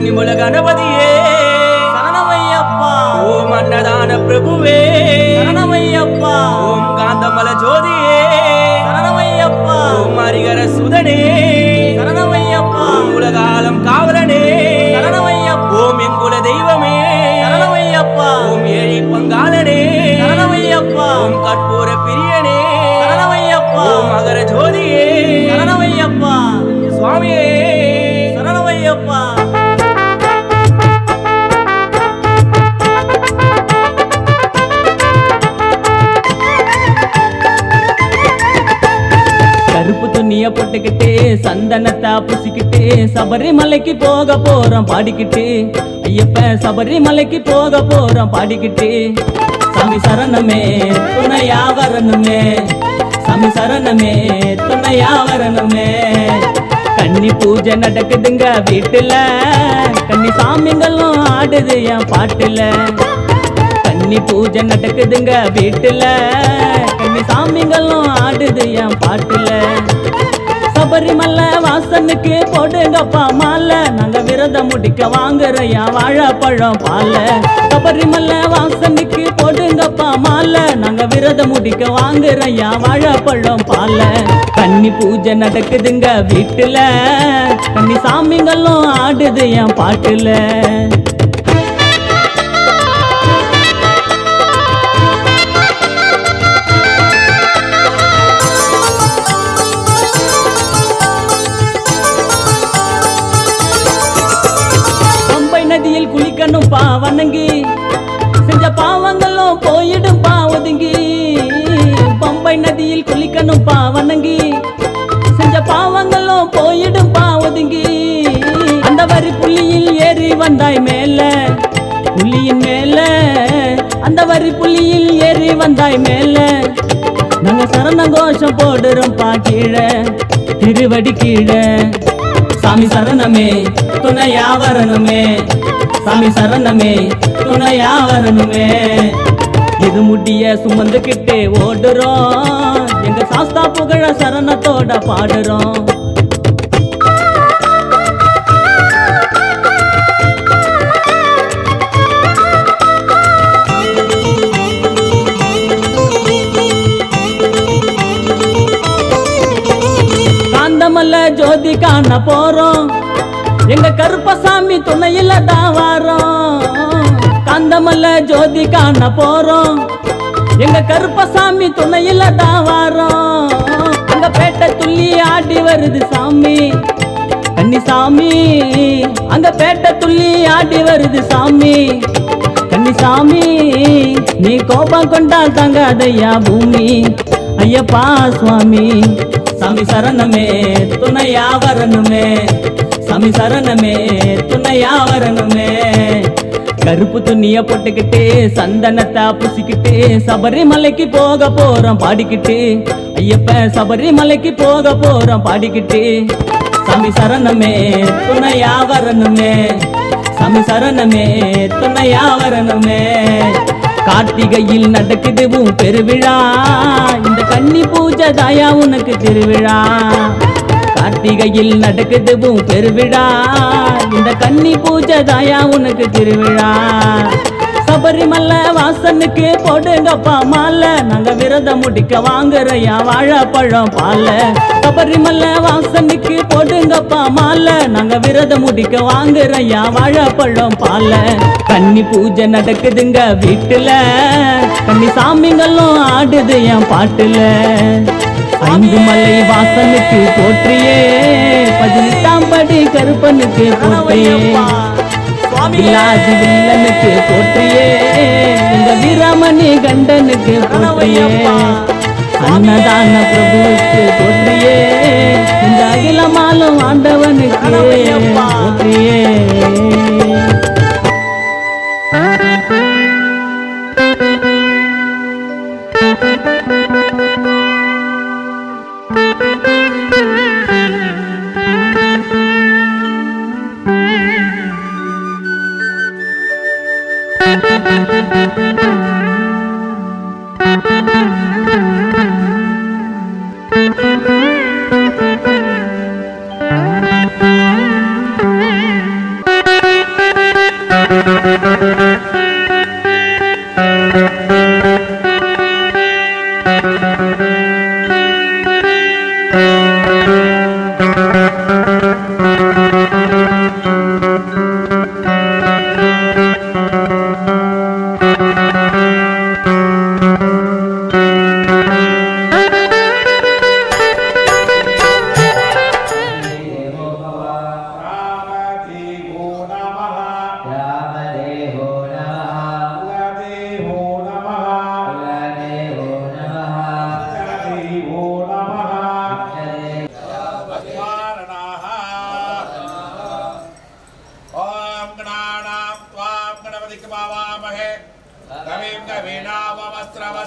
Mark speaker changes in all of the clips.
Speaker 1: கன்னிமுல கணபதியே
Speaker 2: சரணமையப்பா
Speaker 1: ஓம் அன்னதான பிரபுவே
Speaker 2: சரணமையப்பா
Speaker 1: ஓம் காந்தமல ஜோதியே
Speaker 2: சரணமையப்பா
Speaker 1: ஓம் ஹரிகர சுதனே
Speaker 2: சரணமையப்பா
Speaker 1: ஓம் உலகாலம் காவலனே
Speaker 2: சரணமையப்பா
Speaker 1: ஓம் என் குல தெய்வமே
Speaker 2: சரணமையப்பா
Speaker 1: ஓம் ஏழை பங்காளனே
Speaker 2: சரணமையப்பா
Speaker 1: ஓம் கற்பூர பிரியனே
Speaker 2: சரணமையப்பா
Speaker 1: ஓம் மகர ஜோதியே
Speaker 2: சரணமையப்பா
Speaker 1: சுவாமியே
Speaker 2: சரணமையப்பா கருப்பு துணிய போட்டுக்கிட்டு சந்தனத்தை புசிக்கிட்டு சபரிமலைக்கு போக போறோம் பாடிக்கிட்டு ஐயப்ப சபரிமலைக்கு போக போறோம் பாடிக்கிட்டு சாமி சரணமே துணையா வரணுமே சாமி சரணமே துணையா வரணுமே கன்னி பூஜை நடக்குதுங்க வீட்டுல கன்னி சாமிங்களும் ஆடுது என் பாட்டுல கன்னி பூஜை நடக்குதுங்க வீட்டுல கன்னி சாமிங்களும் ஆடுது என் பாட்டுல சபரிமலை வாசனுக்கு போடுங்கப்பா மாலை நாங்க விரதம் முடிக்க வாங்குறையா வாழைப்பழம் பால சபரிமலை வாசனுக்கு போடுங்கப்பா மாலை நாங்க விரதம் முடிக்க வாங்குறையா வாழைப்பழம் பால கன்னி பூஜை நடக்குதுங்க வீட்டுல கன்னி சாமிங்களும் ஆடுது என் பாட்டுல பம்பை நதியில் குளிக்கணும் பா வணங்கி செஞ்ச பாவங்களும் போயிடும் பா ஒதுங்கி பம்பை நதியில் குளிக்கணும் பா வணங்கி செஞ்ச பாவங்களும் போயிடும் பா ஒதுங்கி அந்த வரி புள்ளியில் ஏறி வந்தாய் மேல புள்ளியின் மேல அந்த வரி புள்ளியில் ஏறி வந்தாய் மேல நாங்க சரண கோஷம் போடுறோம் பா கீழே திருவடி கீழே சாமி சரணமே துணையா வரணுமே சாமி சரணமே துணையா வரணுமே இது முடிய சுமந்துக்கிட்டே ஓடுறோம் எங்க சாஸ்தா புகழ சரணத்தோட பாடுறோம் காந்தமல்ல ஜோதி காண போறோம் எங்க கருப்பசாமி துணையில தான் வாரோம் காந்தமல்ல ஜோதி காண போறோம் எங்க கருப்பசாமி துணையில தான் வாரோம் அங்க பேட்டை துள்ளி ஆடி வருது சாமி கன்னிசாமி அங்க பேட்டை துள்ளி ஆடி வருது சாமி கன்னிசாமி நீ கோபம் கொண்டால் தங்காதையா பூமி ஐயப்பா சுவாமி சாமி சரணமே துணையா வரணுமே சாமி சரணமே துணையா வரணுமே கருப்பு துணிய போட்டுக்கிட்டு சந்தனத்தை புசிக்கிட்டு சபரிமலைக்கு போக போறோம் பாடிக்கிட்டு ஐயப்ப சபரிமலைக்கு போக போறோம் பாடிக்கிட்டு சாமி சரணமே துணையா வரணுமே சாமி சரணமே துணையா வரணுமே கார்த்திகையில் நடக்குது உன் பெருவிழா இந்த கன்னி பூஜை தாயா உனக்கு திருவிழா கார்த்திகையில் நடக்குது உன் பெருவிழா இந்த கன்னி பூஜை தாயா உனக்கு திருவிழா சபரிமலை வாசனுக்கு போடுங்கப்பா மாலை நாங்க விரதம் முடிக்க வாங்குறையா வாழைப்பழம் பால சபரிமலை வாசனுக்கு போடுங்கப்பா மாலை நாங்க விரதம் முடிக்க வாங்குறையா வாழைப்பழம் பால கன்னி பூஜை நடக்குதுங்க வீட்டுல கன்னி சாமிங்களும் ஆடுது என் பாட்டுல ஐந்து மலை வாசனுக்கு போற்றியே பதினெட்டாம் படி கருப்பனுக்கு போற்றியே வில்லாதி வில்லனுக்கு போற்றியே இந்த வீராமணி கண்டனுக்கு போற்றியே அன்னதான பிரபுவுக்கு போற்றியே இந்த அகிலமாலும் ஆண்டவனுக்கு போற்றியே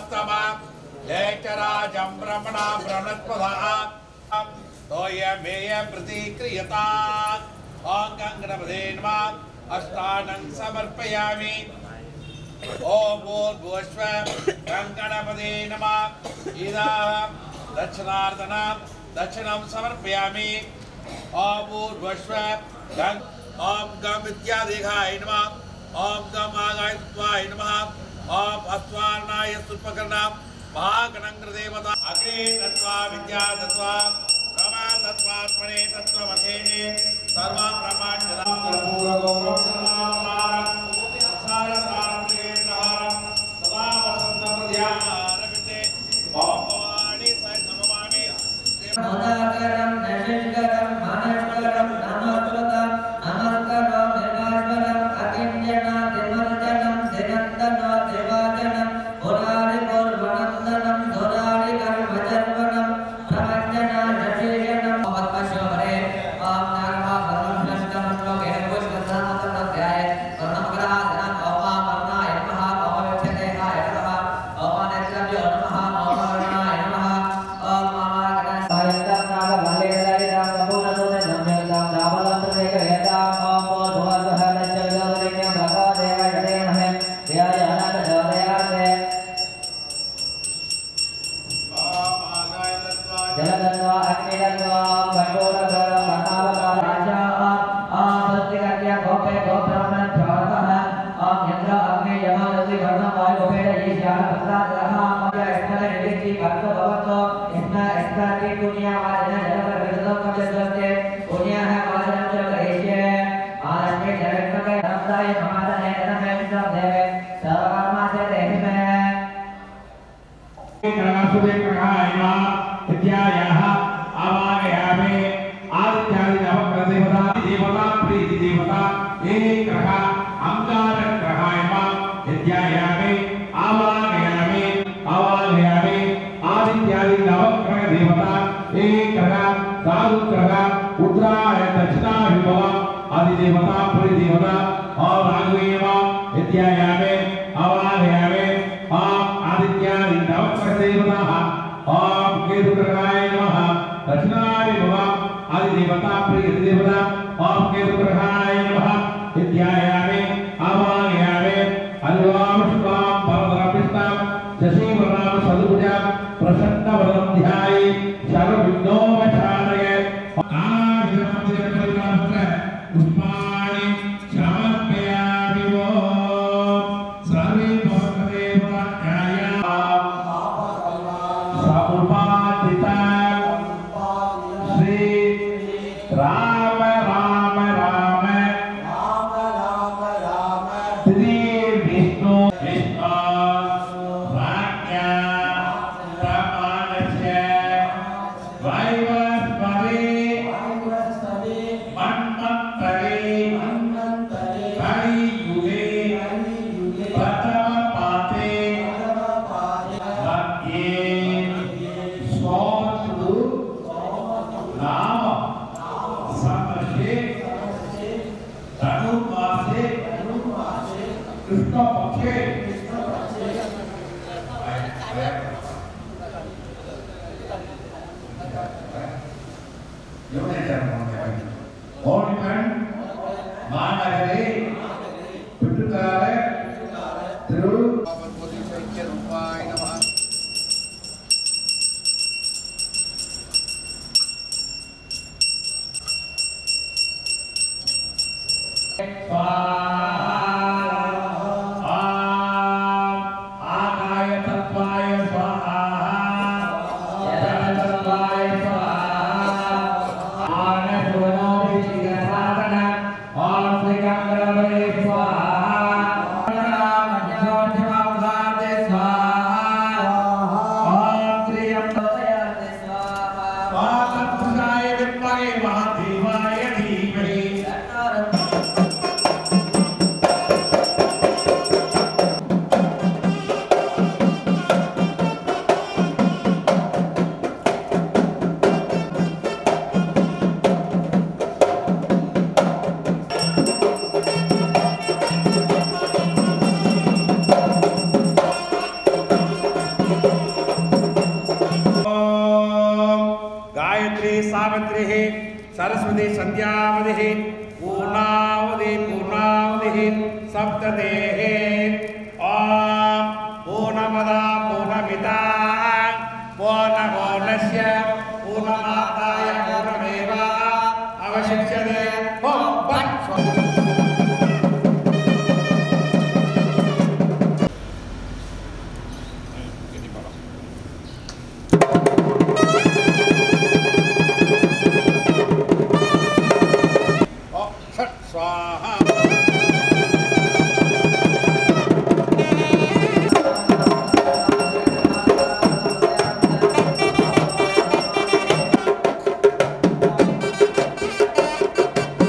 Speaker 3: स्तम लेचराजं ब्रह्मणा ब्रह्मस्पदः तोयमेय प्रतिक्रियता ॐ गङ्गणपदे नमः अष्टानं समर्पयामि ॐ भूर्भुवस्व गङ्गणपदे नमः इदा दक्षिणार्दना दक्षिणं समर्पयामि ॐ भूर्भुवस्व गङ् ॐ गम् इत्यादिघाय नमः ॐ गम् आगायत्वाय नमः ॐ अस्वार्णाय सुपकर्णा महागणङ्ग्रदेवता अग्रे तत्त्वा विद्या तत्त्वा रमा तत्त्वात्मने तत्त्वमसेने सर्वा ब्रह्माण्डदा सदा वसन्तप्रध्यानविते भवानि सहितममामि
Speaker 4: मोदाकरं नशिष्करं मानष्करं नमस्कृतं नमस्करं निर्वास्वरम् अकिञ्चनातिमर्जनं दिनन्दनो दिवाजनं पुरारिपूर्वनन्दनं धुरारिकर्मचर्वणं प्रवञ्जना नशीषणं भवत्पशोभरे ॐ नारमा सर्वं षष्टमश्लोकेन पुष्पसहस्रमध्याये वर्णमकराधनं ओमापर्णाय नमः ओमविक्षदेहाय नमः ओमानेत्रभ्यो नमः ओमवर्णाय नमः ॐ मामागणः
Speaker 3: विद्यायाः आवाहयामि आदित्यादि नवग्रहदेवता देवता प्रीति देवता एकग्रह अंगारग्रहाय विद्यायामि आवाहयामि आवाहयामि आदित्यादि नवग्रह देवता एकग्रह साधुग्रह रुद्राय दक्षिणाभिभव आदिदेवता प्रीतिदेवता और राघवेव विद्यायामि आवाहयामि ओम आदित्यादि नवग्रह देवताः ओम केतुग्रहाय नमः दक्षिणाय नमः आदिदेवता प्रीतिदेवता ओम केतुग्रहाय नमः विद्यायामि आवाहयामि अनुवाम शुभाम परमपिष्टाम शशिवर्णाम सदुभुजाम प्रसन्नवदनं ध्याये सर्वविघ्नोपशारय कालाभिधमन्दिरपरिवारत्र पुष्पाणि समर्पयामि ओम् सर्वे भवदेवाय समुपादिता श्री राम राम राम श्री विष्णु विष्णु राज्ञा प्रमाणस्य वैवस्वरे मन्मन्तरे कलियुगे प्रथमपाते मध्ये सोऽस्तु नाम समर्षे धनुर्मासे कृष्णपक्षे ஓடிமன் மாநகரே பிட்டுக்கார திரு ரூபாய் நம आकाय तत्त्वाय स्वाहा जलतत्त्वाय स्वाहा सावित्रिः सरस्वती सन्ध्यावतिः पूर्णावधि पूर्णावधिः सप्तदेः ॐ पूर्णमदा पूर्णमिता पूर्णपूर्णस्य पूर्णमादाय पूर्णमेव अवशिष्यते ॐ पट् स्वाहा। ॐ षट् स्वाहा
Speaker 4: ॐ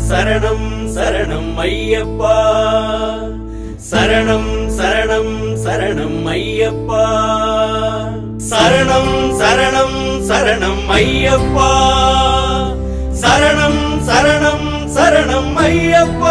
Speaker 5: சரணம் சரணம் ஐயப்பா சரணம் சரணம் சரணம் ஐயப்பா சரணம் சரணம் சரணம் ஐயப்பா சரணம் சரணம் சரணம் ஐயப்பா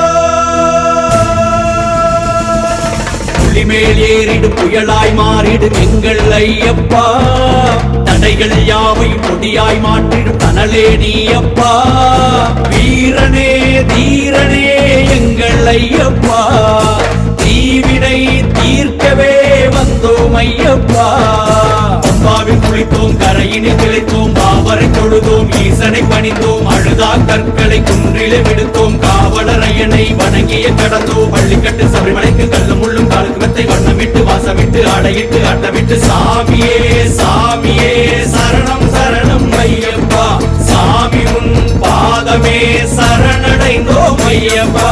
Speaker 5: புலிமேல் ஏறிடு புயலாய் மாறிடும் எங்கள் ஐயப்பா தடைகள் யாவையும் பொடியாய் மாற்றிடும் தனலே நீயப்பா வீரனே தீரனே எங்கள் ஐயப்பா தீவினை தீர்க்கவே வந்தோம் ஐயப்பா அம்பாவில் குளித்தோம் கரையினில் கிளைத்தோம் பாவரை தொழுதோம் ஈசனை பணிந்தோம் அழுதா கற்களை குன்றிலே விடுத்தோம் காவலரையனை வணங்கிய கடந்தோம் பள்ளிக்கட்டு சபரிமலைக்கு கல்லும் முள்ளும் காலுக்கு மெத்தை வண்ணமிட்டு வாசமிட்டு ஆடையிட்டு ஆட்டமிட்டு சாமியே சாமியே சரணம் சரணம் ஐயப்பா சாமி உன் பாதமே சரணடைந்தோம் ஐயப்பா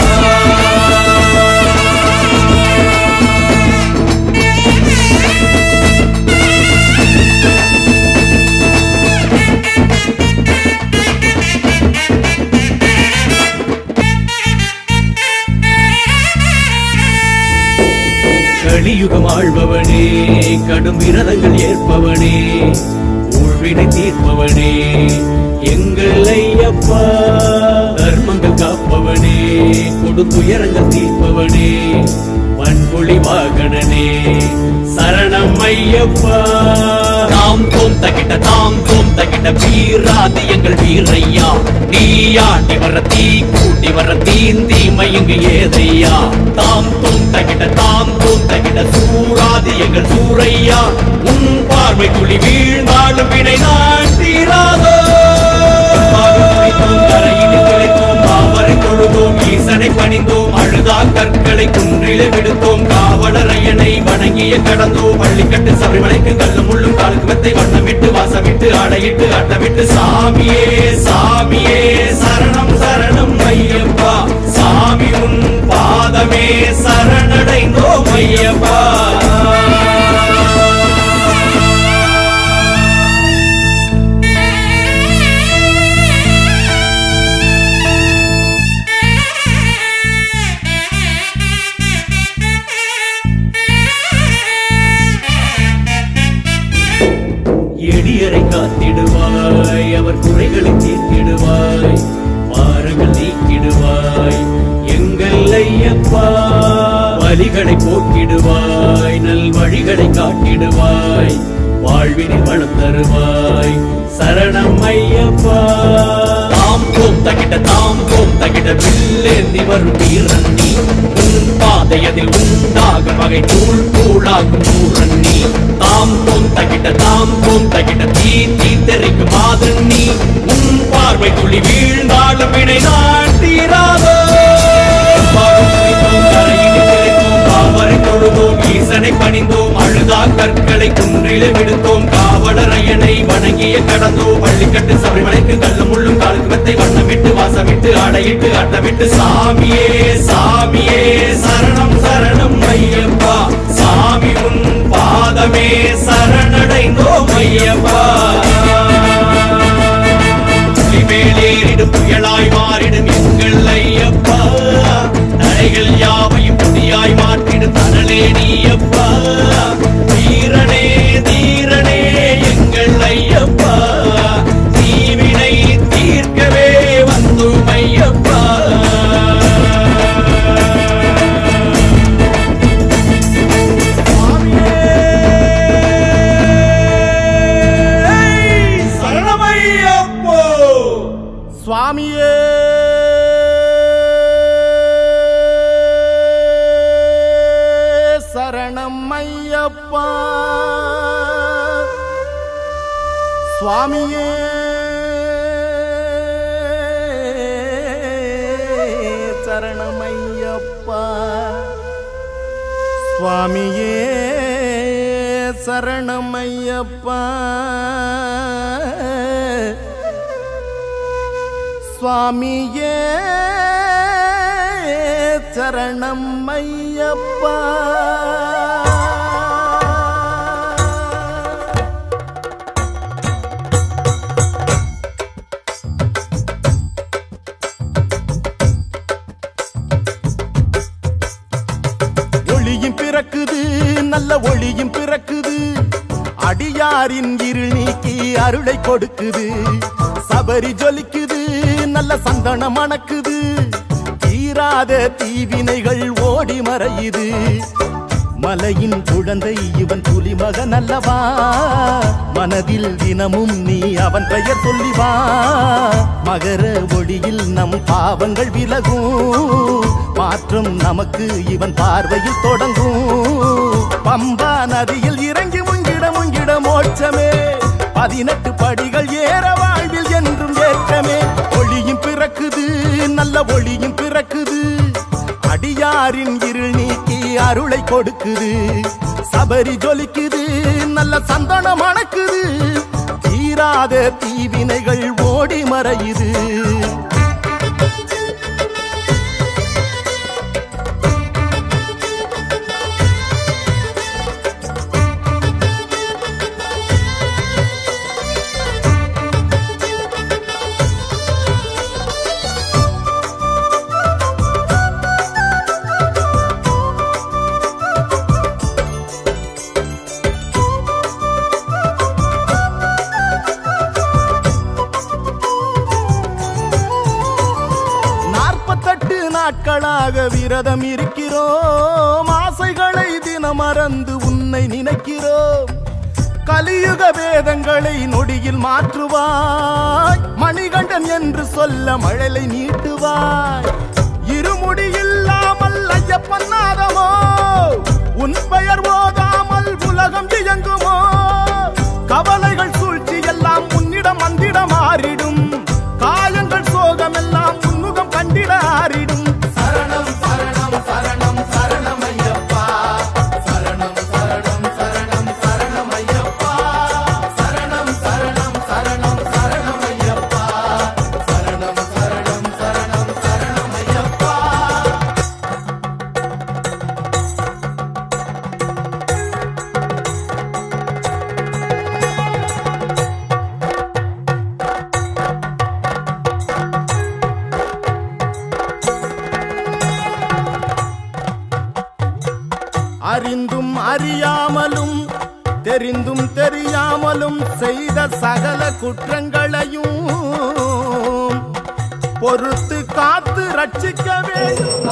Speaker 5: கலியுகம் ஆழ்பவனே கடும் விரதங்கள் ஏற்பவனே ஊழ்வினை தீர்ப்பவனே எங்கள் ஐயப்பா தர்மங்கள் காப்பவனே கொடு துயரங்கள் தீர்ப்பவனே வன்பொழி வாகனனே சரணம் ஐயப்பா தாம் தோம் தகிட்ட தாம் தோம் தகிட்ட வீராதி எங்கள் வீரையா நீயாண்டி வர தீ கூட்டி வர தீந்தி மயங்கு ஏதையா தாம் தோம் தகிட்ட தாம் தோம் தகிட்ட சூராதி எங்கள் சூரையா உன் பார்வை துளி வீழ்ந்தாலும் வினை நான் தீராதோ கரையினில் கிளைத்தோம் பாவரை தொழுதோம் ஈசனை பணிந்தோம் அழுதா கற்களை குன்றிலே விடுத்தோம் காவலரையனை வணங்கிய கடந்தோம் பள்ளிக்கட்டு சபரிமலைக்கு கல்லும் முள்ளும் காலுக்கு மெத்தை வண்ணமிட்டு வாசமிட்டு ஆடையிட்டு ஆட்டமிட்டு சாமியே சாமியே சரணம் சரணம் ஐயப்பா சாமி உன் பாதமே சரணடைந்தோம் ஐயப்பா எளியரை காத்திடுவாய் அவர் குறைகளை தீர்த்திடுவாய் பாரங்கள் நீக்கிடுவாய் எங்கள் ஐயப்பா வலிகளை போக்கிடுவாய் நல் வழிகளை காட்டிடுவாய் வாழ்வினில் வளம் தருவாய் சரணம் ஐயப்பா தாம் போம் தகிட்ட தாம் போம் தகிட்ட வில்லேந்தி வரும் வீரன் நீ உன் பாதையதில் உண்டாக வகை தூள் கூழாக்கும் சூரன் நீ தாம் போம் தகிட்ட தாம் போம் தகிட்ட தீ தீ தெரிக்கும் மாதன் நீ உன் பார்வை துளி வீழ்ந்தாலும் வினை நான் தீராதோ காவரை தொழுதோம் ஈசனை பணிந்தோம் அழுதா கற்களை குன்றிலே விடுத்தோம் காவலரையனை வணங்கிய கடந்தோம் பள்ளிக்கட்டு சபரிமலைக்கு கல்லும் முள்ளும் காலுக்கு மெத்தை வண்ணமிட்டு வாசமிட்டு ஆடையிட்டு ஆட்டமிட்டு சாமியே சாமியே சரணம் சரணம் ஐயப்பா சாமி உன் பாதமே சரணடைந்தோம் ஐயப்பா மேலேறிடும் புயலாய் மாறிடும் எங்கள் ஐயப்பா தடைகள் யாவையும் புதியாய் மாற்றிடும் தனலே நீயப்பா வீரனே தீரனே எங்கள் ஐயப்பா தீவினை தீர்க்கவே வந்தோம் ஐயப்பா சரணமையப்போ
Speaker 3: சுவாமியே சரணம் ஐயப்பா சுவாமியே சரணம் ஐயப்பா சுவாமியே சரணம் ஐயப்பா சுவாமியே சரணம் ஐயப்பா நல்ல ஒளியும் பிறக்குது அடியாரின் இருள் நீக்கி அருளை கொடுக்குது சபரி ஜொலிக்குது நல்ல சந்தனம் மணக்குது தீராத தீவினைகள் ஓடி மறையுது மலையின் குழந்தை இவன் புலிமகன் அல்லவா மனதில் தினமும் நீ அவன் பெயர் சொல்லி வா மகர ஒளியில் நம் பாவங்கள் விலகும் மாற்றம் நமக்கு இவன் பார்வையில் தொடங்கும் பம்பா நதியில் இறங்கி முங்கிட முங்கிட மோட்சமே பதினெட்டு படிகள் ஏற வாழ்வில் என்றும் ஏற்றமே ஒளியும் பிறக்குது நல்ல ஒளியும் பிறக்குது அடியாரின் இருள் நீக்கி அருளை கொடுக்குது சபரி ஜொலிக்குது நல்ல சந்தனம் மணக்குது தீராத தீவினைகள் ஓடி மறையுது நாற்பத்தெட்டு நாட்களாக விரதம் இருக்கிறோம் ஆசைகளை தினம் மறந்து உன்னை நினைக்கிறோம் கலியுக வேதங்களை நொடியில் மாற்றுவாய் மணிகண்டன் என்று சொல்ல மழலை நீட்டுவாய் இருமுடி இல்லாமல் ஐயப்பன் நாதமோ உன் பெயர் ஓதாமல் உலகம் இயங்குமோ கவலைகள் சூழ்ச்சி எல்லாம் உன்னிடம் வந்திட மாறிடும் காயங்கள் சோகம் எல்லாம் உன்முகம் கண்டிட ஆறிடும் சரணம் சரணம் சரணம் சரணம் ஐயப்பா சரணம் சரணம் சரணம் சரணம் ஐயப்பா சரணம் சரணம் சரணம் சரணம் ஐயப்பா சரணம் சரணம் சரணம் சரணம் ஐயப்பா அறிந்தும் அறியாமலும் தெரிந்தும் தெரியாமலும் செய்த சகல குற்றங்களையும் பொறுத்து காத்து ரட்சிக்க வேண்டும்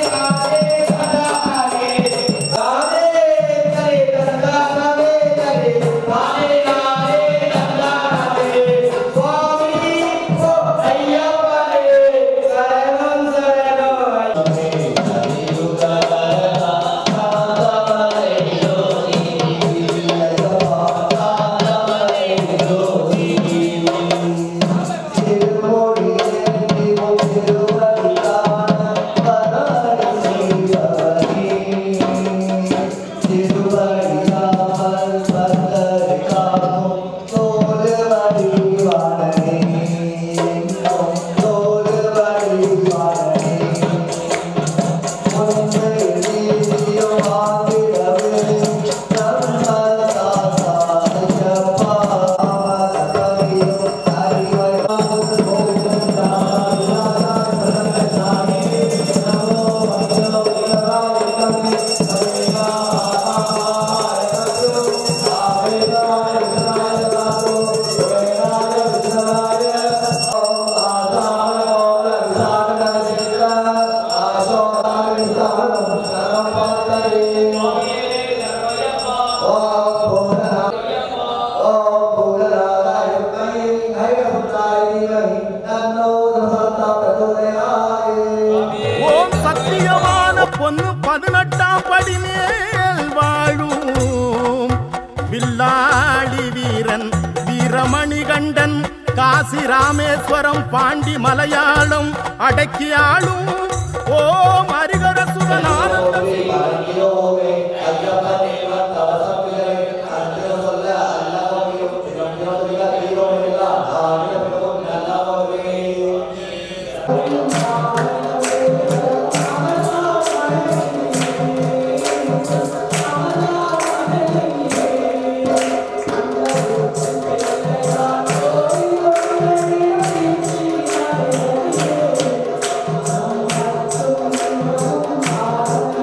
Speaker 3: ஓம் சத்தியமான பொண்ணு பதினெட்டாம் படி மேல் வாழும் வில்லாளி வீரன் வீரமணிகண்டன் காசி ராமேஸ்வரம் பாண்டி மலையாளம் அடக்கி ஆளும் ஓம் ஹரிகர சுகனானந்தம்
Speaker 6: Thank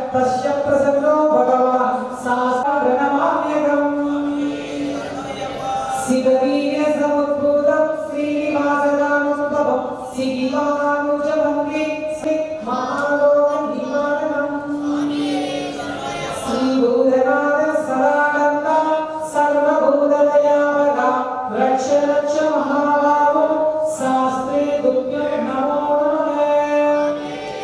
Speaker 6: तस्य प्रसन्नो भगवान् शास्त्रनमाम्यकम् सिद्धवीर्यसमुद्भूतं श्रीनिवासदामुद्भवं सिगिवानुजभङ्गे महालोकं हिमाननम् श्रीभूतनाथ सदानन्द सर्वभूतदयावरा रक्ष रक्ष महाभावो शास्त्रे तुभ्यं नमो नमः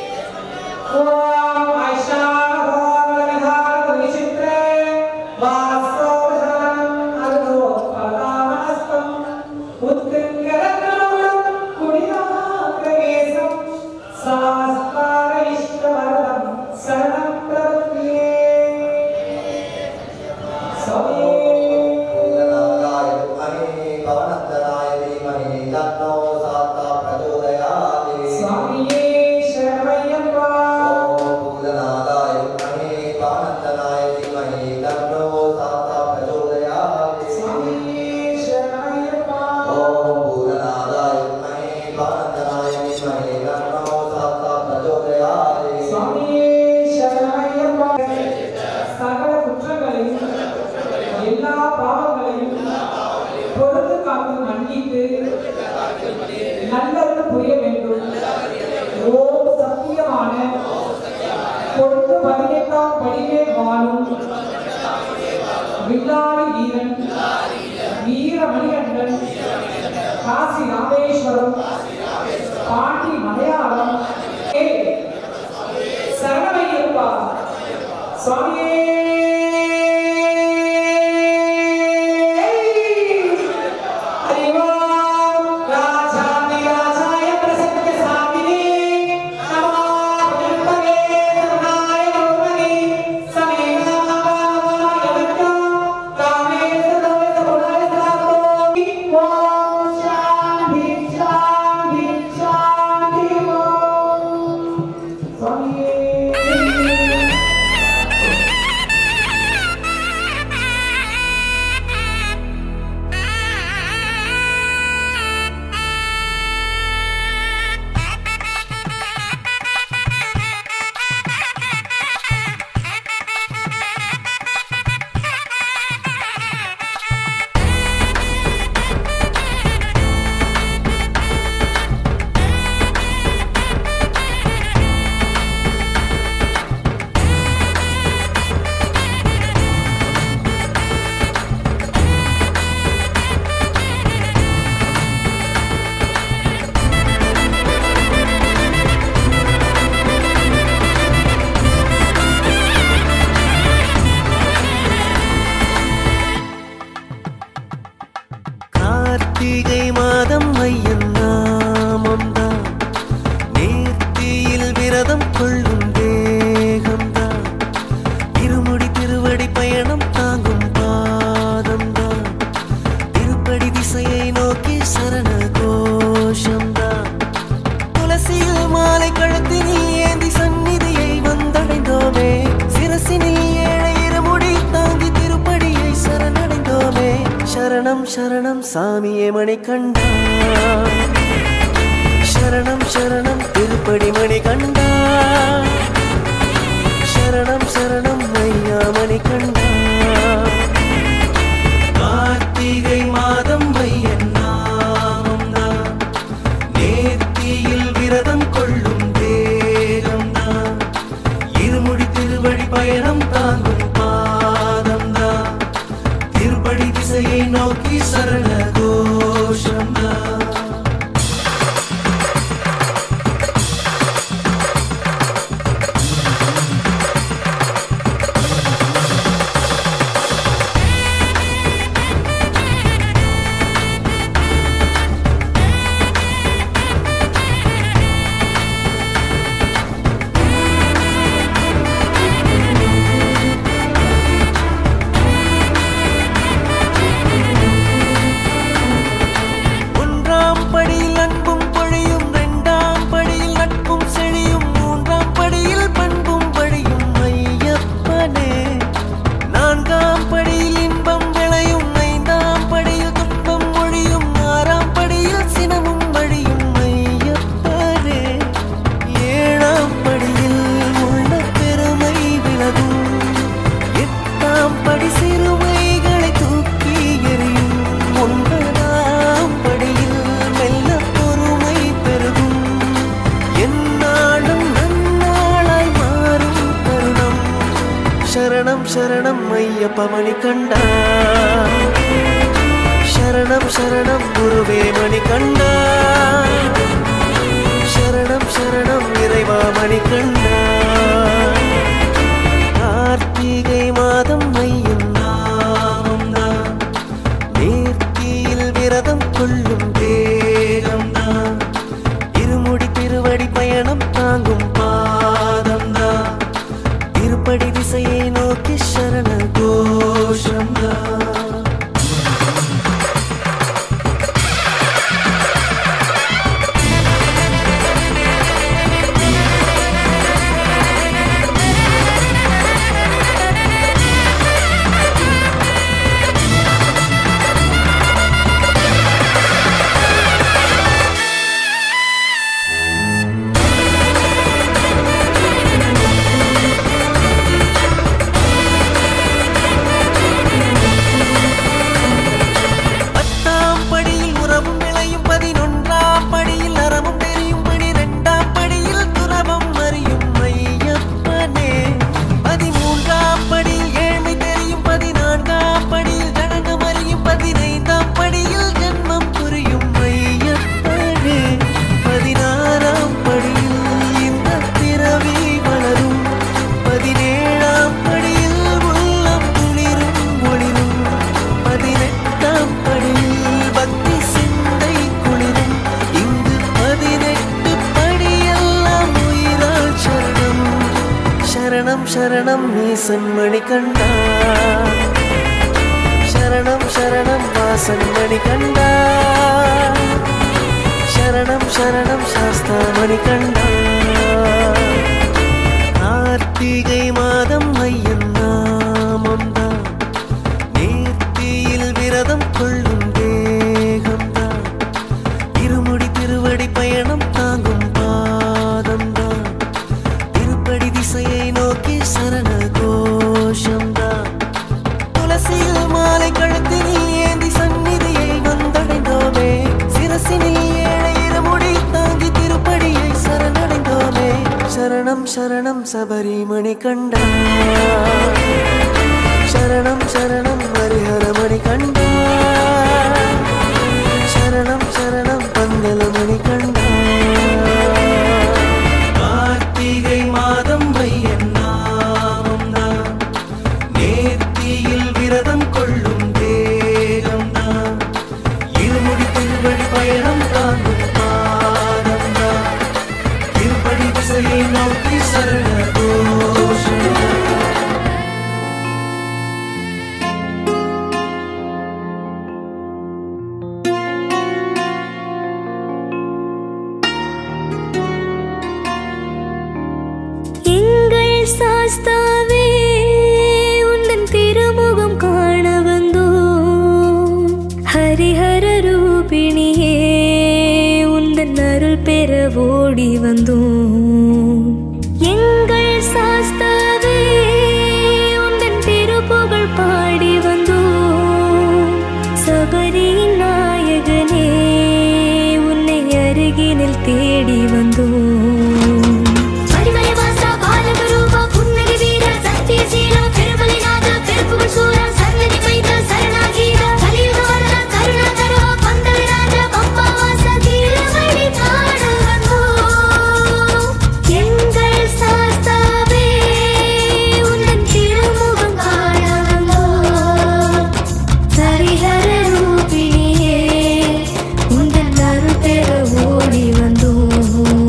Speaker 6: ॐ ऐशावानविधानविचित्रे वास्तवशरणम् अग्रोत्पलामनस्तम् उत्कृङ्गरत्नमूलं कुडिलाग्रकेशं शास्त्रारैष्टवरदं शरणं प्रपद्ये स्वामी
Speaker 7: पूर्णनागाय विद्महे पवनन्दनाय धीमहि तन्नो साता प्रचोदयात्
Speaker 6: स्वामिये शरणमय्यप्पा
Speaker 7: ॐ पूर्णनागाय विद्महे पवनन्दनाय धीमहि तन्नो साता प्रचोदयात्
Speaker 6: स्वामिये शरणमय्यप्पा
Speaker 7: ॐ पूर्णनागाय विद्महे पवनन्दनाय धीमहि तन्नो साता प्रचोदयात्
Speaker 6: சுவாமியே சரணமையப்பா சகல குற்றங்களையும் எல்லா பாவங்களையும் பொறுத்து காத்து மன்னித்து நல்லது புரிய வேண்டும் ஓம் சத்தியமான பொறுத்து பதினெட்டாம் படிவே வாழும் வில்லாளி வீரன் வீர மணிகண்டன் காசி ராமேஸ்வரம் பாண்டி மலையாளம் ஏ சரணமையப்பா சுவாமியே ஹரிவாம் ராஜாதி ராஜாய பிரசன்ன சாமினே நமோ புண்பகே சரணாய கௌரவே சமேனாமாய வட்டோ காமே சதோய புனர சாதோ ஓம் சாந்தி சாந்தி சாந்தி ஓம் சுவாமியே
Speaker 8: கார்த்திகை மாதம் ஐயன் நாமம்தான் நேர்த்தியில் விரதம் கொள்ளும் தேகம்தான் இருமுடி திருவடி பயணம் தாங்கும் பாதம்தான் திருப்படி திசையை நோக்கி சரண கோஷம்தான் துளசியில் மாலை கழுத்தினில் ஏந்தி சந்நிதியை வந்தடைந்தோமே சிரசினில் ஏழை இருமுடி தாங்கி திருப்படியை சரணடைந்தோமே சரணம் சரணம் சாமியே மணிகண்டா சரணம் சரணம் திருப்படி மணிகண்டா சரணம் சரணம் ஐயா மணிகண்டா கார்த்திகை மாதம் ஐயன் நாமம்தான் நேர்த்தியில் விரதம் கொள்ளும் தேகம்தான் இருமுடி திருவடி பயணம் தாங்கும் பாதம்தான் திருப்படி திசையை நோக்கி சரண கோஷம்தான் சரணம் சரணம் ஐயப்ப மணிகண்டா சரணம் சரணம் குருவே மணிகண்டா சரணம் சரணம் இறைவா மணிகண்டா கார்த்திகை மாதம் ஐயன் நாமம் தான் நேர்த்தியில் விரதம் கொள்ளும் தேகம் தான் இருமுடி திருவடி பயணம் தாங்கும் பாதம் தான் திருப்படி திசையை நோக்கி சரண கோஷம் தான் பத்தாம் படியில் உறவும் விளையும் பதினொன்றாம் படியில் அறமும் தெரியும் பனிரெண்டாம் படியில் துறவம் அறியும் ஐயப்பனே பதிமூன்றாம் படியில் ஏழ்மை தெரியும் பதினான்காம் படியில் ஜனகம் அறியும் பதினைந்தாம் படியில் ஜென்மம் புரியும் ஐயப்பனே பதினாறாம் படியில் இந்த பிறவி வளரும் பதினேழாம் படியில் உள்ளம் குளிரும் ஒளிரும் பதினெட்டாம் படியில் பக்தி சிந்தை குளிரும் இங்கு பதினெட்டு படியெல்லாம் உயிரால் சரணம் சரணம் சரணம் நீசன் மணிகண்டா சரணம் சரணம் வாசன் மணிகண்டா சரணம் சரணம் சாஸ்தா மணிகண்டா கார்த்திகை மாதம் ஐயன் நாமம் தான் நேர்த்தியில் விரதம் கொள்ளும் தேகம் தான் இருமுடி திருவடி பயணம் தாங்கும் பாதம் தான் திருப்படி திசையை நோக்கி சரண கோஷம் தான் துளசியில் மாலை கழுத்தினில் ஏந்தி சந்நிதியை வந்தடைந்தோமே சிரசினில் ஏழை இருமுடி தாங்கி திருப்படியை சரணடைந்தோமே சரணம் சரணம் சபரிமணி கண்டா சரணம் சரணம் ஹரிஹரமணி கண்டா சரணம் சரணம் பந்தலமணி கண்டா கார்த்திகை மாதம் ஐயன் நாமம் தான் நேர்த்தியில் விரதம் கொள்ளும் தேகம் தான் இருமுடி திருவடி பயணம் தாங்கும் பாதம் தான் திருப்படி திசையை நோக்கி சரண கோஷம் தான்.
Speaker 9: எங்கள் சாஸ்தாவே உந்தன் திருமுகம் காண வந்தோம் ஹரிஹர ரூபிணியே உந்தன் அருள் பெற ஓடி வந்தோம் எங்கள் சாஸ்தாவே உந்தன் திருப்புகழ் பாடி வந்தோம் சபரியின் நாயகனே உன்னை அருகினில் தேடி வந்தோம்
Speaker 10: பரிமளவாசா, பாலகரூபா, புன்னகை வீரா, சத்தியசீலா, பெருமலைநாதா, பெருப்புகழ் சூரா, சன்னதி மைந்தா, சரணாகீரா, கலியுக வரதா, கருணாகரா, பந்தளராஜா, பம்பாவாசா, திருவடி காண வந்தோம். எங்கள் சாஸ்தாவே, உந்தன் திருமுகம் காண வந்தோம். ஹரிஹர ரூபிணியே, உந்தன் அருள் பெற ஓடி வந்தோம்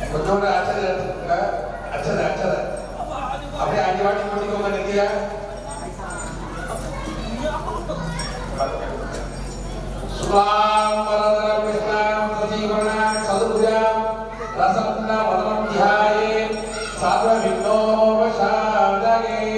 Speaker 11: கொஞ்சோண்டு அச்சதை எடுத்துக்கோங்க அச்சதை அச்சதை அப்படியே அஞ்சு வாட்டி பண்ணிக்கோங்க நெத்திய சுலாம் வரதரம் கிருஷ்ணாம் சசீவரணாம் சதுர்புஜாம் ரசமுன்னா வதனம் தியாயே சாத்வ விக்னோபசாதகே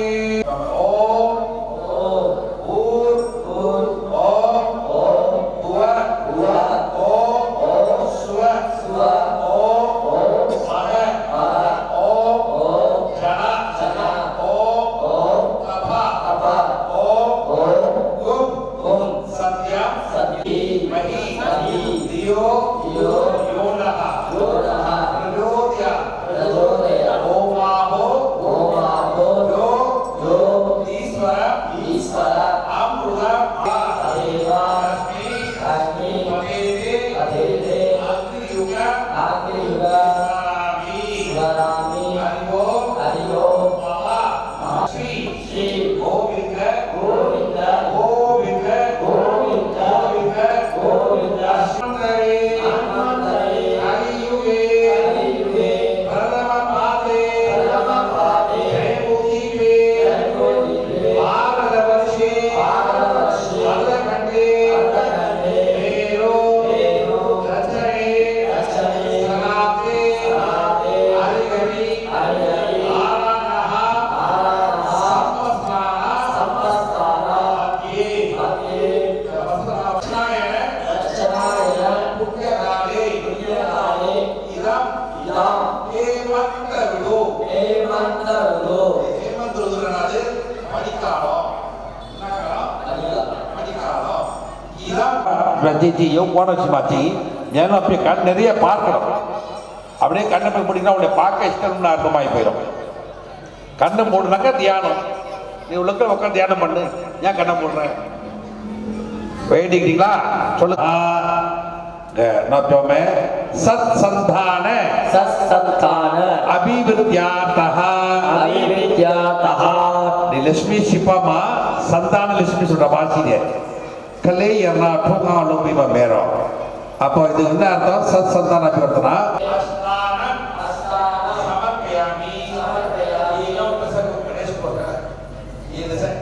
Speaker 11: ஓம் ஓம் ஊர் ஊர் ஓம் ஓம் உவ உவ ஓம் ஓம் சுவ சுவ ஓம் ஓம் மக மக ஓம் ஓம் ஜன ஜன ஓம் ஓம் கபா கபா ஓம் ஓம் கும் கும் சத்யா சத்யி மஹி மஹி தியோ தியோ யோனஹ யோனஹ பிரஜோத்ய பிரஜோதய ஓமாஹோ ஓமாஹோ யோ யோ ஈஸ்வர ஈஸ்வர அமிர்த தேவா லக்ஷ்மி லக்ஷ்மி பதேதே பதேதே அக்னியுக அக்னியுக ஸ்வராமி ஸ்வராமி ஹரிஓ ஹரிஓ மகா ஸ்ரீ ஸ்ரீ கோவிந்த கோவிந்த கோவிந்த கோவிந்த கோவிந்த கோவிந்த அஸ்மந்தரே அஸ்மந்தரே ஹரியுகே ஹரியுகே பிரதம பாதே பிரதம பாதே ஜெயமுகீபே ஜெயமுகீபே பாரத வர்ஷே பாரத வர்ஷே வல்லகண்டே வல்லகண்டே மேரோ மேரோ ரச்சனே ரச்சனே சகாதே சகாதே ஹரிஹரி ஹரிஹரி ஆரானஹ ஆரானஹ சம்பஸ்தான சம்பஸ்தான அக்கே அக்கே ரச்சனாய ரச்சனாய புண்ணியகாலே புண்ணியகாலே இதம் இதம் ஹேமந்த விடு ஹேமந்த விடு ஹேமந்த விடுறது படிக்காலம் என்ன காலம் படிக்காலம் இதம்
Speaker 12: ரஜிஜியும் போனச்சு மாற்றி ஏன்னா அப்படியே கண் நிறைய பார்க்கணும் அப்படியே கண்ணை போய் முடிங்கன்னா உன்னை பார்க்க இஷ்டம்னு அர்த்தமாகி போயிடும் கண்ணை மூடுனாக்கா தியானம் நீ உள்ளுக்குள்ள உட்காந்து தியானம் பண்ணு ஏன் கண்ணை மூடுற வேண்டிக்கிறீங்களா சொல்லு நோத்தோமே சத் சந்தான
Speaker 13: சத் சந்தான
Speaker 12: அபிவிருத்தியார்த்தः
Speaker 13: அபிவிருத்தியார்த்தः
Speaker 12: நீ லட்சுமி சிப்பமா சந்தான லட்சுமி சொல்ற பாசினே கலே எர்னா டூங்கா லோபி மேரோ அப்போ இது என்ன அர்த்தம் சத் சந்தான அபிவர்த்தனா
Speaker 11: அஸ்தானம் அஸ்தானம் சமர்ப்பயாமி சமர்ப்பயாமி யோக பிரசங்க கணேஷ் போடுற இது சார்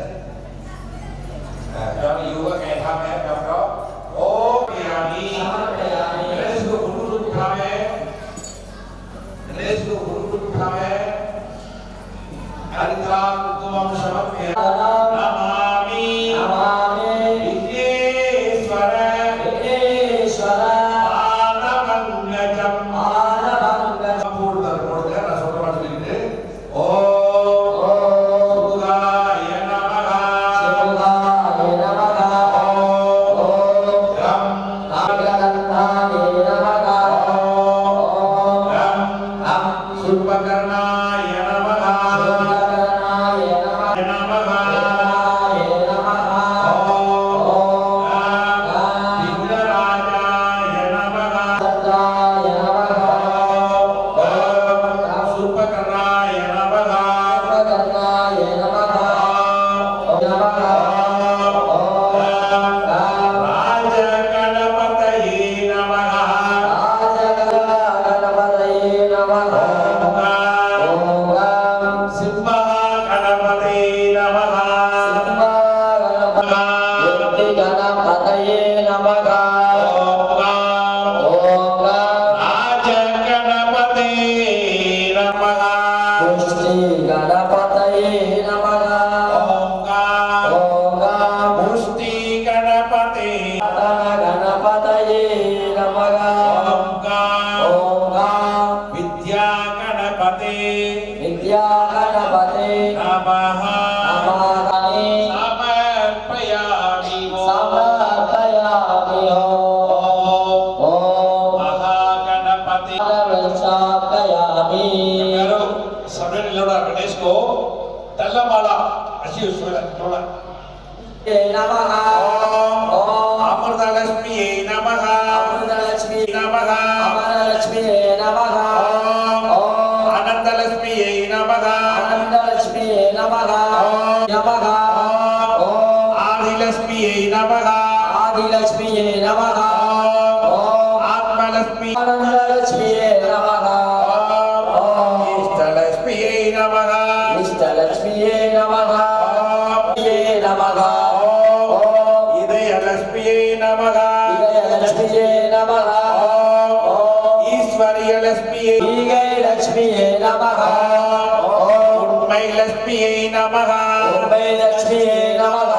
Speaker 11: जब युवक ऐसा है तब तो ओ यानी गणेश को गुरु उठावे गणेश को गुरु उठावे हरिद्रा कुकुमम समर्पय नमामि
Speaker 13: நமாமி
Speaker 11: विघ्नेश्वर
Speaker 13: விக்னேஸ்வர
Speaker 11: पादपङ्कजम्
Speaker 13: ஆனபங்கஜ
Speaker 11: போடுதல் போடுதல் நான் சொல்ற மாதிரி சொல்லிட்டு ஓம் சுகாய நமஹ
Speaker 13: சிவாய நமக
Speaker 11: ஓம் ரம்
Speaker 13: நாகதந்தாய நமக
Speaker 11: ஓம் ரம்
Speaker 13: ரம்
Speaker 11: சுல்பகர்ணாய நமஹ
Speaker 13: சுந்தரனாய நமக
Speaker 11: நமஹ
Speaker 13: நாய நமக
Speaker 11: ஓம் ரம் விக்னராஜாய நமஹ
Speaker 13: சந்தாய நமக
Speaker 11: ஓம் சுல்பகர்ணாய நமஹ
Speaker 13: சுந்தரனாய நமக நமக
Speaker 11: ராஜகணபதயே நமஹ
Speaker 13: ராஜகணபதயே நமக ஓம் கம்
Speaker 11: சிம்மகணபதே நமஹ
Speaker 13: கணபதயே நமக ஓம் கம்
Speaker 11: ராஜகணபதே நமஹ
Speaker 13: புஷ்டி கணபதயே நமக ஓம் கம்
Speaker 11: முஷ்டி கணபதே
Speaker 13: கணபதயே நமக
Speaker 11: ஓம்
Speaker 13: ஓம் கம்
Speaker 11: வித்யா கணபதே
Speaker 13: வித்யா கணபதே
Speaker 11: நமஹ
Speaker 13: நமகனே
Speaker 11: சமர்ப்பயாமி
Speaker 13: சமர்ப்பயாமி ஓம்
Speaker 11: மகாகணபதி
Speaker 13: சமர்ப்பயாமி
Speaker 11: गारो सबने लोड़ा गणेश को तल्ला माला ऐसी उसमें लोड़ा
Speaker 13: நமக
Speaker 11: ओम
Speaker 13: ஓம்
Speaker 11: अमृत लक्ष्मी नमः
Speaker 13: அமிர்தலட்சுமி
Speaker 11: नमः
Speaker 13: அமரலட்சுமி நமக
Speaker 11: ओम
Speaker 13: ஓம்
Speaker 11: आनंद लक्ष्मी नमः
Speaker 13: ஆனந்தலட்சுமி நமக நமக ஓம்
Speaker 11: आदि लक्ष्मी नमः
Speaker 13: ஆதிலட்சுமி நமக
Speaker 11: ओम
Speaker 13: ஓம்
Speaker 11: आत्मा लक्ष्मी
Speaker 13: ஆனந்தலட்சுமி நமக
Speaker 12: ஈஸ்வரிய லட்சுமியை
Speaker 13: ஈகை லட்சுமியே நமக ஓம்
Speaker 12: உண்மை லட்சுமியை நமக
Speaker 13: உண்மை லட்சுமியே நமக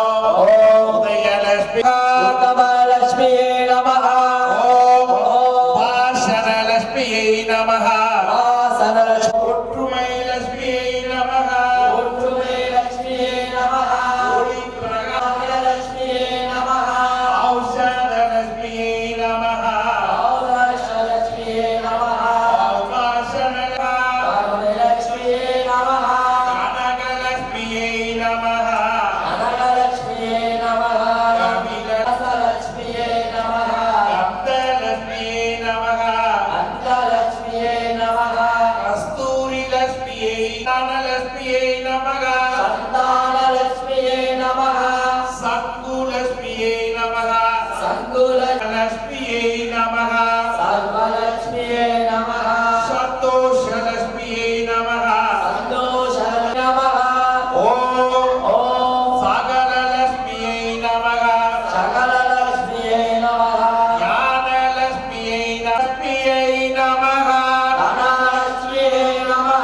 Speaker 13: ஓம்
Speaker 12: உதய லட்சுமி
Speaker 13: உத்தம லட்சுமியே நமக
Speaker 12: ஓம்
Speaker 13: ஓம்
Speaker 12: பாசன லட்சுமியை நமக
Speaker 13: ஆசன லட்சுமி
Speaker 12: ஒற்றுமை லட்சுமியை நமக
Speaker 13: ஒற்றுமை லட்சுமியே நமக
Speaker 12: ஒளி பிரகாச
Speaker 13: லட்சுமியே நமக
Speaker 12: ஔஷத லட்சுமியை நமக
Speaker 13: ஔதாஷ லட்சுமியே நமக
Speaker 12: ஆகாசன
Speaker 13: கருணை லட்சுமியே நமக
Speaker 12: கனக லட்சுமியை நமக
Speaker 13: அனகலட்சுமியே நமக
Speaker 12: கபில
Speaker 13: லட்சுமியே நமக
Speaker 12: கப்த லட்சுமியை நமக
Speaker 13: அந்தலட்சுமியே நமக
Speaker 12: கஸ்தூரி லட்சுமியை தனலட்சுமியை நமக
Speaker 13: சந்தானலட்சுமியே நமக
Speaker 12: சத்கு லட்சுமியை நமக
Speaker 13: சங்குல
Speaker 12: லட்சுமியை நமக
Speaker 13: சர்வலட்சுமியே நமக
Speaker 12: சந்தோஷ லட்சுமியை நமக
Speaker 13: சந்தோஷ நமக
Speaker 12: ஓம்
Speaker 13: ஓம்
Speaker 12: சகல லட்சுமியை நமக
Speaker 13: சகலலட்சுமியே நமக
Speaker 12: ஞான லட்சுமியை லட்சுமியை நமக
Speaker 13: தனலட்சுமியே நமக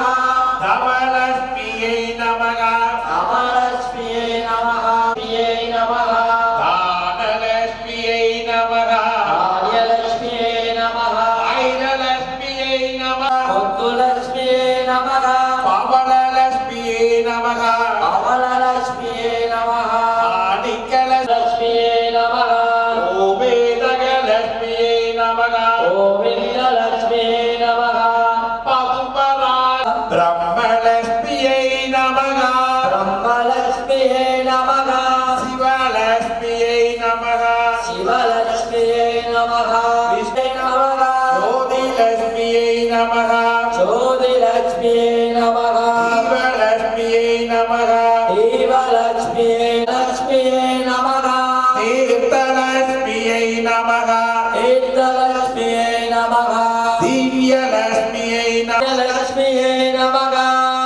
Speaker 12: தவலட்சுமியை நமக
Speaker 13: அமலட்சுமியே நமக பியே நமக
Speaker 12: தானலட்சுமியை நமக
Speaker 13: ஆரியலட்சுமியே நமக
Speaker 12: ஐரலட்சுமியை நமக
Speaker 13: முத்துலட்சுமியே நமக
Speaker 12: பவளலட்சுமியை நமக
Speaker 13: அமலலட்சுமியே நமக
Speaker 12: ஆணிக்கல
Speaker 13: லட்சுமியே நமக
Speaker 12: ஓமேதக லட்சுமியை நமக
Speaker 13: கோவிந்தலட்சுமியே நமக
Speaker 12: பதுபரா பிரம்மலட்சுமியை நமக
Speaker 13: பிரம்மலட்சுமியே நமக
Speaker 12: சிவலட்சுமியை நமக
Speaker 13: சிவலட்சுமியே நமக விஷ்ணு நமக
Speaker 12: ஜோதிலட்சுமியை நமக
Speaker 13: ஜோதிலட்சுமியே நமக
Speaker 12: சிவலட்சுமியை நமக
Speaker 13: தேவலட்சுமியே லட்சுமியே நமக
Speaker 12: தீர்த்தலட்சுமியை நமக
Speaker 13: தீர்த்தலட்சுமியே நமக
Speaker 12: திவ்யலட்சுமியை நமக
Speaker 13: லட்சுமியே நமக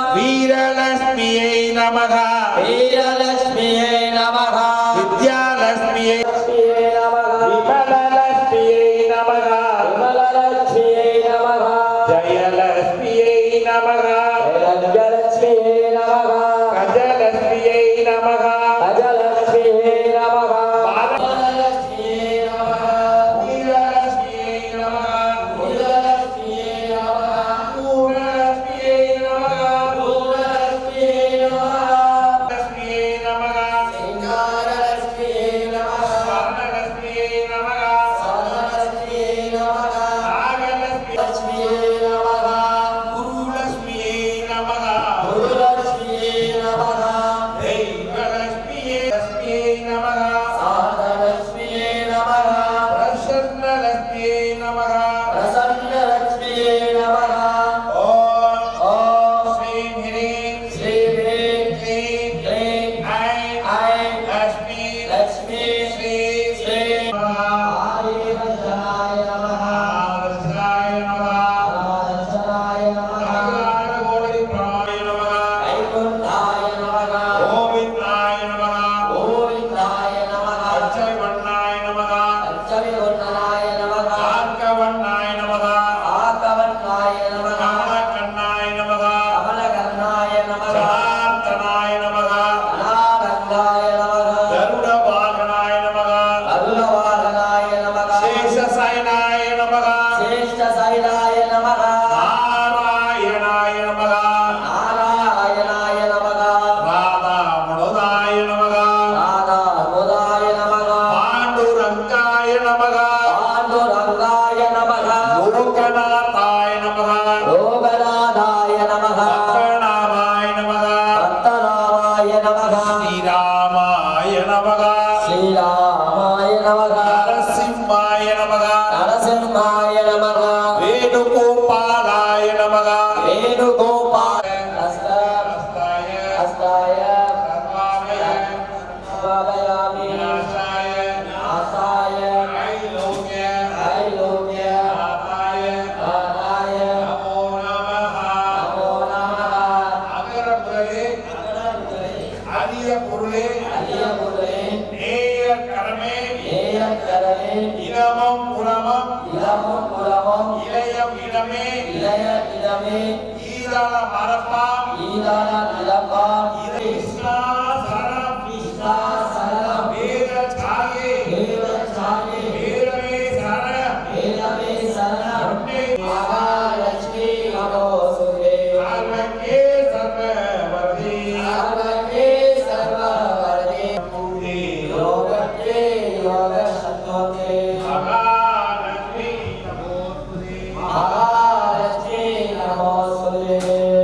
Speaker 12: வீரலட்சுமியை நமக
Speaker 13: வீரலட்சுமியே நமக
Speaker 12: வித்யாலட்சுமியை
Speaker 13: லட்சுமியே நமக
Speaker 12: விமலலட்சுமியை நமக
Speaker 13: விமலலட்சுமியே நமக
Speaker 12: ஜயலட்சுமியை நமக
Speaker 13: லட்சுமியே நமக
Speaker 12: கஜலட்சுமியை நமக
Speaker 13: அஜலட்சுமியே நமக
Speaker 12: பாலலட்சுமியை
Speaker 13: லட்சுமியே நமக
Speaker 12: வீரலட்சுமியை நமக
Speaker 13: வீரலட்சுமியே நமக
Speaker 12: பூரணலட்சுமியை நமக
Speaker 13: பூரலட்சுமியே நமக
Speaker 12: லட்சுமியை நமக
Speaker 13: சிங்காரலட்சுமியே நமக
Speaker 12: ஸ்வர்ணலட்சுமியை நமக
Speaker 13: சரலட்சுமியே நமக
Speaker 12: நாகலட்சுமி
Speaker 13: லட்சுமியே நமக
Speaker 12: குருலட்சுமியை நமக
Speaker 13: குருலட்சுமியே நமக
Speaker 12: தெய்வலட்சுமியை லட்சுமியை நமக
Speaker 13: சாதலட்சுமியே நமக
Speaker 12: பிரசன்னலட்சுமியை நமக
Speaker 13: பிரசன்னலட்சுமியே நமக
Speaker 12: ஓம்
Speaker 13: ஓம்
Speaker 12: ஸ்ரீம் ஹ்ரீம்
Speaker 13: ஸ்ரீ ஹ்ரீம்
Speaker 12: க்ளீம்
Speaker 13: க்ளீம்
Speaker 12: ஐம்
Speaker 13: ஐம்
Speaker 12: லட்சுமி
Speaker 13: லட்சுமி
Speaker 12: ஸ்ரீ
Speaker 13: ஸ்ரீ ஆதிவந்தனாய நமக
Speaker 12: ஆவர்ஷாய நமக
Speaker 13: ஆதர்சனாய நமக
Speaker 12: நாகராஜகோடரி பிராய நமக
Speaker 13: வைகுண்டாய நமக
Speaker 12: கோவிந்தாய நமக
Speaker 13: கோவிந்தாய நமக
Speaker 12: அச்சவண்ணாய நமக
Speaker 13: அச்சவிகுண்டனாய நமக
Speaker 12: ஆர்கவண்ணாய நமக
Speaker 13: ஆகவன்னாய நமக
Speaker 12: கமலக்கண்ணாய நமக
Speaker 13: கமலகர்ணாய நமக
Speaker 12: ஜனார்த்தனாய நமக
Speaker 13: அநாகந்தாய நமக
Speaker 12: கருட வாகனாய நமக
Speaker 13: அருணவாகனாய நமக
Speaker 12: சேஷசயனாய நமக
Speaker 13: சேஷ்டசைலாய நமக
Speaker 12: நாராயணாய நமக
Speaker 13: நாராயணாய நமக
Speaker 12: ராதாமணோதாய நமக
Speaker 13: ராதாமுதாய நமக
Speaker 12: பாண்டுரங்காய நமக
Speaker 13: பாண்டுரங்காய நமக
Speaker 12: லோகநாதாய நமக
Speaker 13: லோகநாதாய நமக
Speaker 12: பத்மநாபாய நமக
Speaker 13: ரத்தநாமாய நமக
Speaker 12: ஸ்ரீராமாய நமக
Speaker 13: ஸ்ரீராமாய நமக
Speaker 12: நரசிம்மாய நமக
Speaker 13: நரசிம்மாய நமக
Speaker 12: வேணுகோபாலாய நமக
Speaker 13: வேணுகோபால ஹஸ்த
Speaker 12: ஹஸ்தாய
Speaker 13: ஹஸ்தாய
Speaker 12: சர்வாமய
Speaker 13: பாவயாமி
Speaker 12: விநாசாய
Speaker 13: ஆசாய
Speaker 12: ஐலோக்ய
Speaker 13: ஐலோக்ய
Speaker 12: நாதாய
Speaker 13: ஆதாய
Speaker 12: நமோ நமः
Speaker 13: நமோ நமः
Speaker 12: அகர முதலே அரிய பொருளே
Speaker 13: அரிய பொருளே
Speaker 12: நேய கரமே
Speaker 13: நேயக்கரமே
Speaker 12: இளமம் புலமம்
Speaker 13: இளமும் புலமும்
Speaker 12: இளைய
Speaker 13: வேதமே
Speaker 11: ஈதான மரப்பா
Speaker 13: ஈதான நிலப்பா
Speaker 11: கிருஷ்ணா சரணம்
Speaker 13: கிருஷ்ணா சரணம்
Speaker 11: வேத சாயே
Speaker 13: தேவ சாமி
Speaker 11: வேதமே சரணம்
Speaker 13: வேதமே சரணம்
Speaker 11: ஒன்னே
Speaker 13: மகாலட்சுமி நமோசுதே
Speaker 11: சர்வக்கே சர்வவதி
Speaker 13: சர்வகே சர்வவரதே
Speaker 11: மூர்த்தி
Speaker 13: யோகத்தே யோக சத்வத்தே
Speaker 11: மகாலட்சுமி நமோஸ்துதே
Speaker 13: மகாலட்சுமி நமோசுதே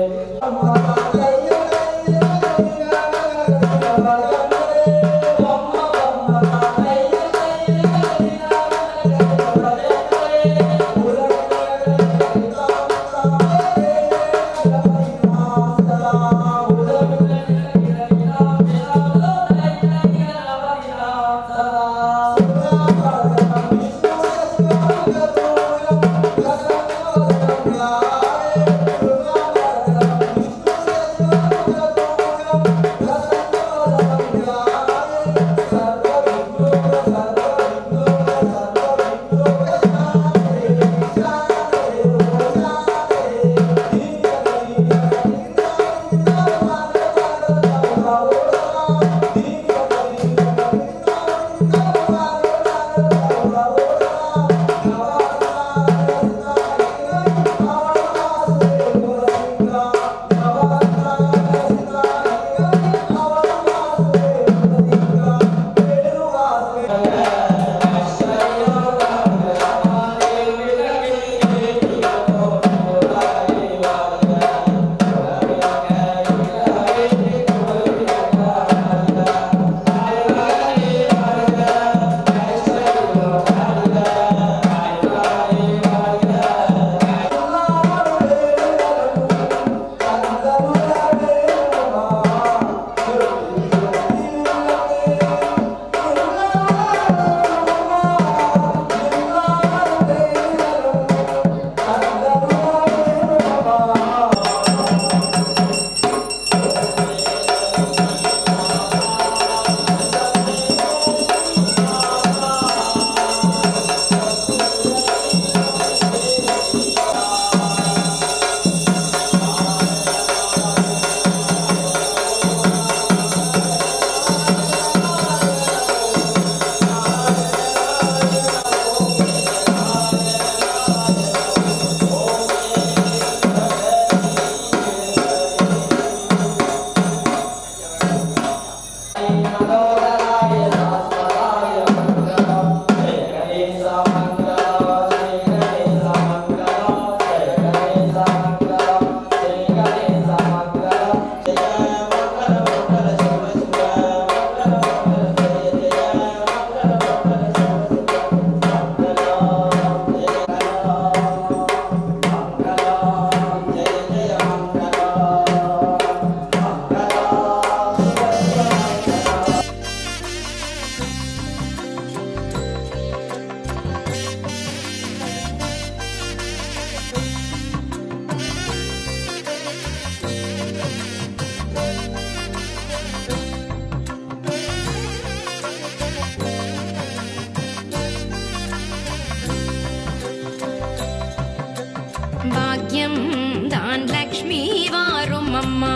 Speaker 14: பாக்யம் தான் லக்ஷ்மி வாரும் அம்மா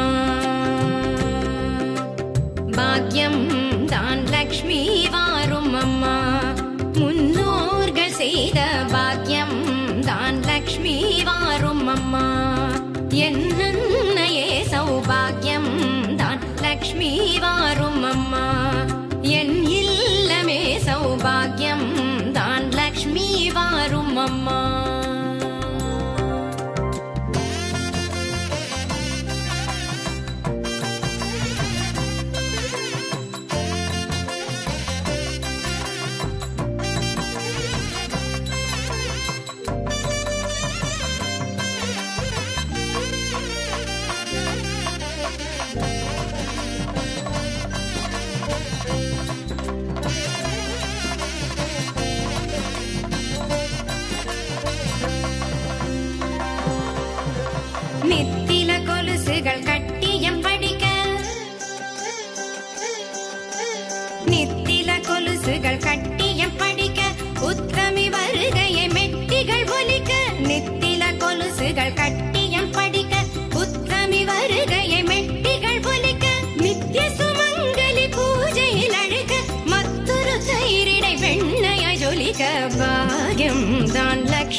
Speaker 14: பாக்யம் தான் லக்ஷ்மி வாரும் அம்மா முன்னோர்கள் செய்த பாக்யம் தான் லக்ஷ்மி வாரும் அம்மா என்னையே சௌபாகியம் தான் லக்ஷ்மி வாரும் அம்மா என் இல்லமே சௌபாகியம் தான் லக்ஷ்மி வாரும் அம்மா நித்தில கொலுசுகள் கட்டியம் படிக்க நித்தில கொலுசுகள் கட்டியம் படிக்க உத்தமி வருகையை மெட்டிகள் ஒலிக்க நித்தில கொலுசுகள் கட்டியம்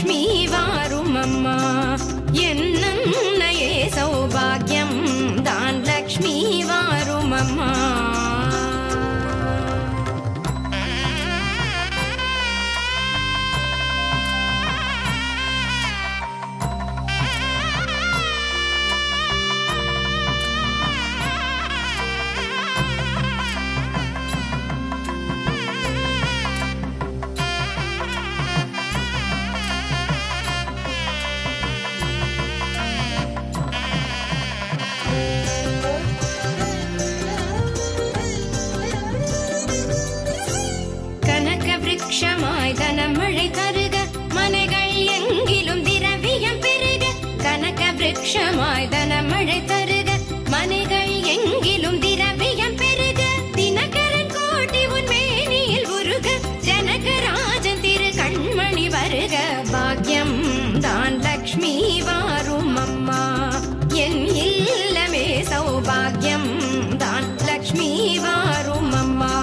Speaker 14: லக்ஷ்மி வாரும் அம்மா என்னையே சௌபாகியம் தான் லக்ஷ்மி வாரும் அம்மா கனக விருட்சமாய் தனமழை தருக மனைகள் எங்கிலும் திரவியம் பெருக கனக விருட்சமாய் தனமழை தருக மனைகள் எங்கிலும் திரவியம் பெருக தினகரன் கோட்டி உன் மேனியில் உருக ஜனகராஜன் திரு கண்மணி வருக பாக்யம் தான் லக்ஷ்மி வாரும் அம்மா என் இல்லமே சௌபாகியம் தான் லக்ஷ்மி வாரும் அம்மா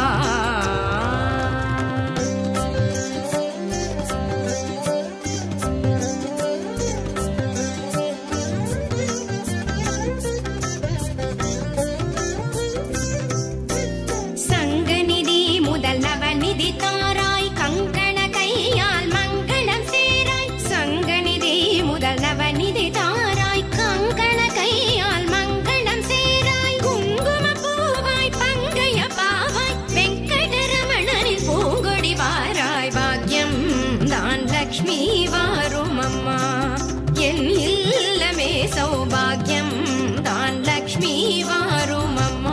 Speaker 14: சங்கநிதி முதல் நவநிதி தாராய் கங்கண கையால் மங்களம் சேராய் சங்கநிதி முதல் நவநிதி தாராய் கங்கண கையால் மங்களம் சேராய் குங்கும பூவாய் பங்கைய பாவாய் வெங்கடரமணனின் பூங்கொடி வாராய் பாக்யம் தான் லக்ஷ்மி வாரும் அம்மா என் இல்லமே சௌபாகியம் தான் லக்ஷ்மி வாரும் அம்மா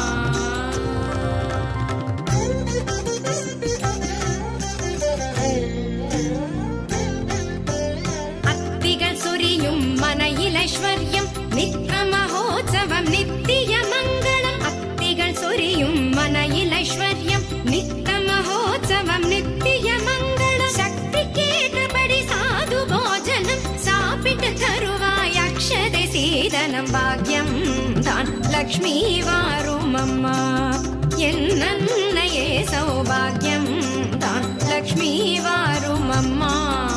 Speaker 14: அத்திகள் சொரியும் மனையில் ஐஸ்வர்யம் நித்த மகோத்சவம் நித்திய மங்களம் அத்திகள் சொரியும் மனையில் ஐஸ்வர்யம் நித்த மகோத்சவம் நித்திய மங்களம் சக்திக்கேற்றபடி சாது போஜனம் சாப்பிட்டு தருவாய் அக்ஷதை சீதனம் பாக்யம் தான் லக்ஷ்மி வாரும் அம்மா என் நன்னையே சௌபாகியம் தான் லக்ஷ்மி வாரும் அம்மா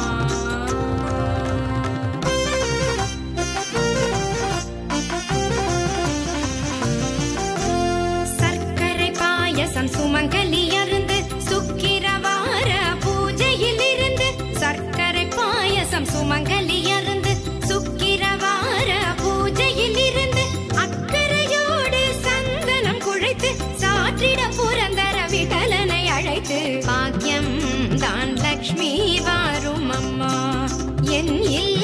Speaker 14: சர்க்கரை பாயசம் சுமங்கலி அருந்து சுக்கிரவார பூஜையில் இருந்து சர்க்கரை பாயசம் சுமங்கலி அருந்து சுக்கிரவார பூஜையில் இருந்து அக்கறையோடு சந்தனம் குழைத்து சாற்றிட புரந்தர விட்டலனை அழைத்து பாக்யம் தான் லக்ஷ்மி வாரும் அம்மா என் இல்ல